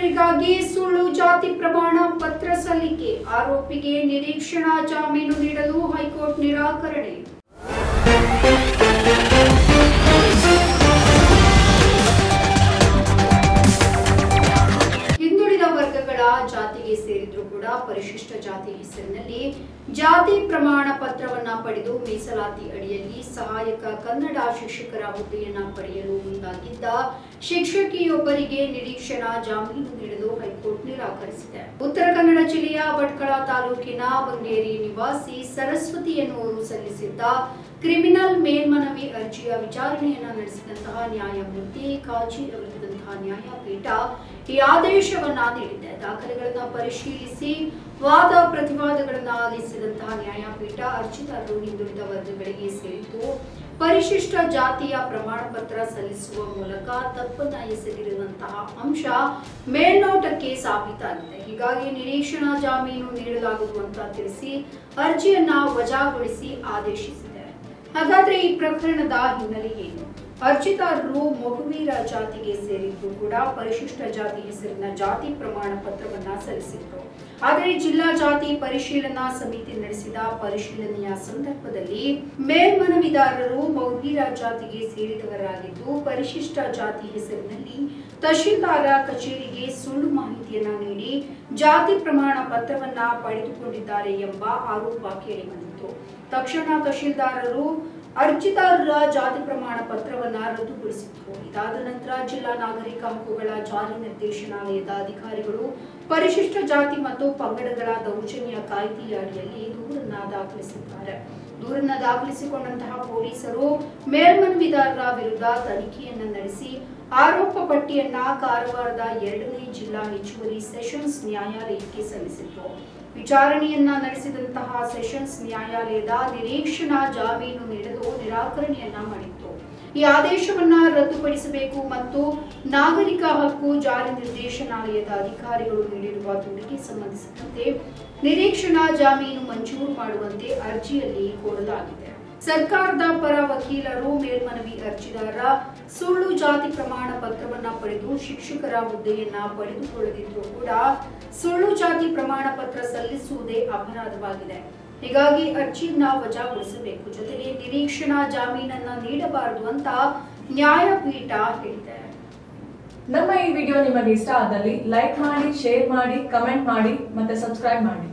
ನೌಕರರಿಗಾಗಿ ಸುಳ್ಳು ಜಾತಿ ಪ್ರಮಾಣ ಪತ್ರ ಸಲ್ಲಿಕೆ ಆರೋಪಿಗೆ ನಿರೀಕ್ಷಣಾ ಜಾಮೀನು ನೀಡಲು ಹೈಕೋರ್ಟ್ ನಿರಾಕರಣೆ ಹಿಂದುಳಿದ ವರ್ಗಗಳ ಜಾತಿಗೆ ಸೇರಿದ್ರು ಕೂಡ ಪರಿಶಿಷ್ಟ ಜಾತಿ ಹೆಸರಿನಲ್ಲಿ ಜಾತಿ ಪ್ರಮಾಣ ಪತ್ರವನ್ನ ಪಡೆದು ಮೀಸಲಾತಿ ಅಡಿಯಲ್ಲಿ ಸಹಾಯಕ ಕನ್ನಡ ಶಿಕ್ಷಕರ ಹುದ್ದೆಯನ್ನ ಪಡೆಯಲು ಮುಂದಾಗಿದ್ದ ಶಿಕ್ಷಕಿಯೊಬ್ಬರಿಗೆ ನಿರೀಕ್ಷಣಾ ಜಾಮೀನು ನೀಡಲು ಹೈಕೋರ್ಟ್ ನಿರಾಕರಿಸಿದೆ ಉತ್ತರ ಕನ್ನಡ ಜಿಲ್ಲೆಯ ಭಟ್ಕಳ ತಾಲೂಕಿನ ಬಂಗೇರಿ ನಿವಾಸಿ ಸರಸ್ವತಿ ಎನ್ನುವರು ಸಲ್ಲಿಸಿದ್ದ ಕ್ರಿಮಿನಲ್ ಮೇಲ್ಮನವಿ ಅರ್ಜಿಯ ವಿಚಾರಣೆಯನ್ನ ನಡೆಸಿದಂತಹ ನ್ಯಾಯಮೂರ್ತಿ ಕಾಜಿ ಅವರಿದ್ದಂತಹ ನ್ಯಾಯಪೀಠ ಈ ಆದೇಶವನ್ನ ನೀಡಿದೆ ದಾಖಲೆಗಳನ್ನ ಪರಿಶೀಲಿಸಿ ವಾದ ಪ್ರತಿವಾದಗಳನ್ನ ಆಲಿಸಿದಂತಹ ನ್ಯಾಯಪೀಠ ಅರ್ಜಿದಾರರು ಹಿಂದುಳಿದ ವರ್ಗಗಳಿಗೆ ಸೇರಿದ್ದು ಪರಿಶಿಷ್ಟ ಜಾತಿಯ ಪ್ರಮಾಣ ಪತ್ರ ಸಲ್ಲಿಸುವ ಮೂಲಕ ತಪ್ಪನ್ನ ಎಸಗಿರುವಂತಹ ಅಂಶ ಮೇಲ್ನೋಟಕ್ಕೆ ಸಾಬೀತಾಗಿದೆ ಹೀಗಾಗಿ ನಿರೀಕ್ಷಣಾ ಜಾಮೀನು ನೀಡಲಾಗುವುದು ಅಂತ ತಿಳಿಸಿ ಅರ್ಜಿಯನ್ನ ವಜಾಗೊಳಿಸಿ ಆದೇಶಿಸಿದೆ ಹಾಗಾದ್ರೆ ಈ ಪ್ರಕರಣದ ಹಿನ್ನೆಲೆ ಏನು ಅರ್ಜಿದಾರರು ಮಗುವೀರ ಜಾತಿಗೆ ಸೇರಿದ್ದು ಕೂಡ ಪರಿಶಿಷ್ಟ ಜಾತಿ ಹೆಸರಿನ ಜಾತಿ ಪ್ರಮಾಣ ಪತ್ರವನ್ನ ಸಲ್ಲಿಸಿದ್ರು ಆದರೆ ಜಿಲ್ಲಾ ಜಾತಿ ಪರಿಶೀಲನಾ ಸಮಿತಿ ನಡೆಸಿದ ಪರಿಶೀಲನೆಯ ಸಂದರ್ಭದಲ್ಲಿ ಮೇಲ್ಮನವಿದಾರರು ಮಗುವೀರ ಜಾತಿಗೆ ಸೇರಿದವರಾಗಿದ್ದು ಪರಿಶಿಷ್ಟ ಜಾತಿ ಹೆಸರಿನಲ್ಲಿ ತಹಶೀಲ್ದಾರ ಕಚೇರಿಗೆ ಸುಳ್ಳು ಮಾಹಿತಿಯನ್ನ ನೀಡಿ ಜಾತಿ ಪ್ರಮಾಣ ಪತ್ರವನ್ನ ಪಡೆದುಕೊಂಡಿದ್ದಾರೆ ಎಂಬ ಆರೋಪ ಕೇಳಿಬಂದಿತ್ತು ತಕ್ಷಣ ತಹಶೀಲ್ದಾರರು ಅರ್ಜಿದಾರರ ಜಾತಿ ಪ್ರಮಾಣ ಪತ್ರವನ್ನ ರದ್ದುಗೊಳಿಸಿದ್ರು ಇದಾದ ನಂತರ ಜಿಲ್ಲಾ ನಾಗರಿಕ ಹಕ್ಕುಗಳ ಜಾರಿ ನಿರ್ದೇಶನಾಲಯದ ಅಧಿಕಾರಿಗಳು ಪರಿಶಿಷ್ಟ ಜಾತಿ ಮತ್ತು ಪಂಗಡಗಳ ದೌರ್ಜನ್ಯ ಕಾಯ್ದೆಯ ಅಡಿಯಲ್ಲಿ ದೂರನ್ನ ದಾಖಲಿಸಿದ್ದಾರೆ ದೂರನ್ನ ದಾಖಲಿಸಿಕೊಂಡಂತಹ ಪೊಲೀಸರು ಮೇಲ್ಮನವಿದಾರರ ವಿರುದ್ಧ ತನಿಖೆಯನ್ನ ನಡೆಸಿ ಆರೋಪ ಪಟ್ಟಿಯನ್ನ ಕಾರವಾರದ ಎರಡನೇ ಜಿಲ್ಲಾ ಹೆಚ್ಚುವರಿ ಸೆಷನ್ಸ್ ನ್ಯಾಯಾಲಯಕ್ಕೆ ಸಲ್ಲಿಸಿದ್ರು ವಿಚಾರಣೆಯನ್ನ ನಡೆಸಿದಂತಹ ಸೆಷನ್ಸ್ ನ್ಯಾಯಾಲಯದ ನಿರೀಕ್ಷಣಾ ಜಾಮೀನು ನೀಡಲು ನಿರಾಕರಣೆಯನ್ನ ಮಾಡಿತ್ತು ಈ ಆದೇಶವನ್ನ ರದ್ದುಪಡಿಸಬೇಕು ಮತ್ತು ನಾಗರಿಕ ಹಕ್ಕು ಜಾರಿ ನಿರ್ದೇಶನಾಲಯದ ಅಧಿಕಾರಿಗಳು ನೀಡಿರುವ ದೂರಿಗೆ ಸಂಬಂಧಿಸಿದಂತೆ ನಿರೀಕ್ಷಣಾ ಜಾಮೀನು ಮಂಜೂರು ಮಾಡುವಂತೆ ಅರ್ಜಿಯಲ್ಲಿ ಕೋರಲಾಗಿದೆ ಸರ್ಕಾರದ ಪರ ವಕೀಲರು ಮೇಲ್ಮನವಿ ಅರ್ಜಿದಾರ ಸುಳ್ಳು ಜಾತಿ ಪ್ರಮಾಣ ಪತ್ರವನ್ನ ಪಡೆದು ಶಿಕ್ಷಕರ ಹುದ್ದೆಯನ್ನ ಪಡೆದುಕೊಳ್ಳದಿದ್ರೂ ಕೂಡ ಸುಳ್ಳು ಜಾತಿ ಪ್ರಮಾಣ ಪತ್ರ ಸಲ್ಲಿಸುವುದೇ ಅಪರಾಧವಾಗಿದೆ ಹೀಗಾಗಿ ಅರ್ಜಿಯನ್ನ ವಜಾಗೊಳಿಸಬೇಕು ಜೊತೆಗೆ ನಿರೀಕ್ಷಣಾ ಜಾಮೀನನ್ನ ನೀಡಬಾರದು ಅಂತ ನ್ಯಾಯಪೀಠ ಹೇಳಿದೆ ನಮ್ಮ ಈ ವಿಡಿಯೋ ನಿಮಗೆ ಇಷ್ಟ ಆದಲ್ಲಿ ಲೈಕ್ ಮಾಡಿ ಶೇರ್ ಮಾಡಿ ಕಮೆಂಟ್ ಮಾಡಿ ಮತ್ತೆ ಸಬ್ಸ್ಕ್ರೈಬ್ ಮಾಡಿ